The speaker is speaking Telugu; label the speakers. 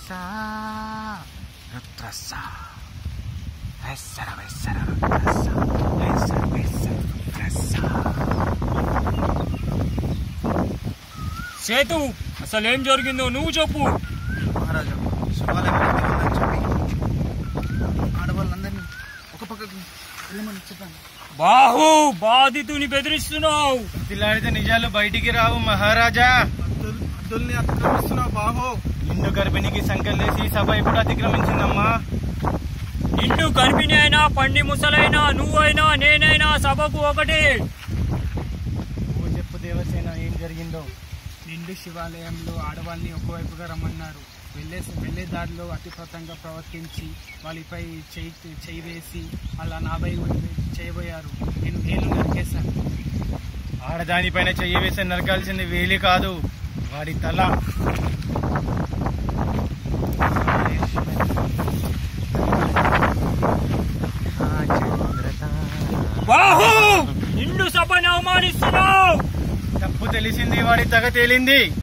Speaker 1: రుద్రస రుద్రస వెస్సర వెస్సర రుద్రస వెస్సర వెస్సర రుద్రస
Speaker 2: సేతు అసలు ఏం జరిగిందో నువ్వు చెప్పు
Speaker 1: మహారాజా శివాలయం ఉందని చెప్పి ఆడవాళ్ళందరినీ ఒక పక్కకు వెళ్ళమని చెప్పాను
Speaker 2: బాహు బాధితుని బెదిరిస్తున్నావు
Speaker 3: పిల్లాడితే నిజాలు బయటికి రావు మహారాజా
Speaker 1: అద్దుల్ని అతిక్రమిస్తున్నావు బాహో
Speaker 3: నిండు గర్భిణికి సంకల్లేసి ఈ సభ ఎప్పుడు అతిక్రమించిందమ్మా
Speaker 2: నిండు గర్భిణి అయినా పండి ముసలైనా నువ్వైనా నేనైనా సభకు ఒకటి
Speaker 3: నువ్వు చెప్పు దేవసేన ఏం జరిగిందో
Speaker 4: నిండు శివాలయంలో ఆడవాళ్ళని ఒకవైపుగా రమ్మన్నారు వెళ్ళే వెళ్ళే దారిలో అతిప్రతంగా ప్రవర్తించి వాళ్ళపై చేయి చేయి వేసి అలా నాభై చేయబోయారు నేను వేలు నరికేశాను
Speaker 3: ఆడదానిపైన చెయ్యి వేసి నరకాల్సింది వేలి కాదు వాడి తల
Speaker 2: బాహు నిండు సభను అవమానిస్తున్నావు
Speaker 3: తప్పు తెలిసింది వాడి తగ తేలింది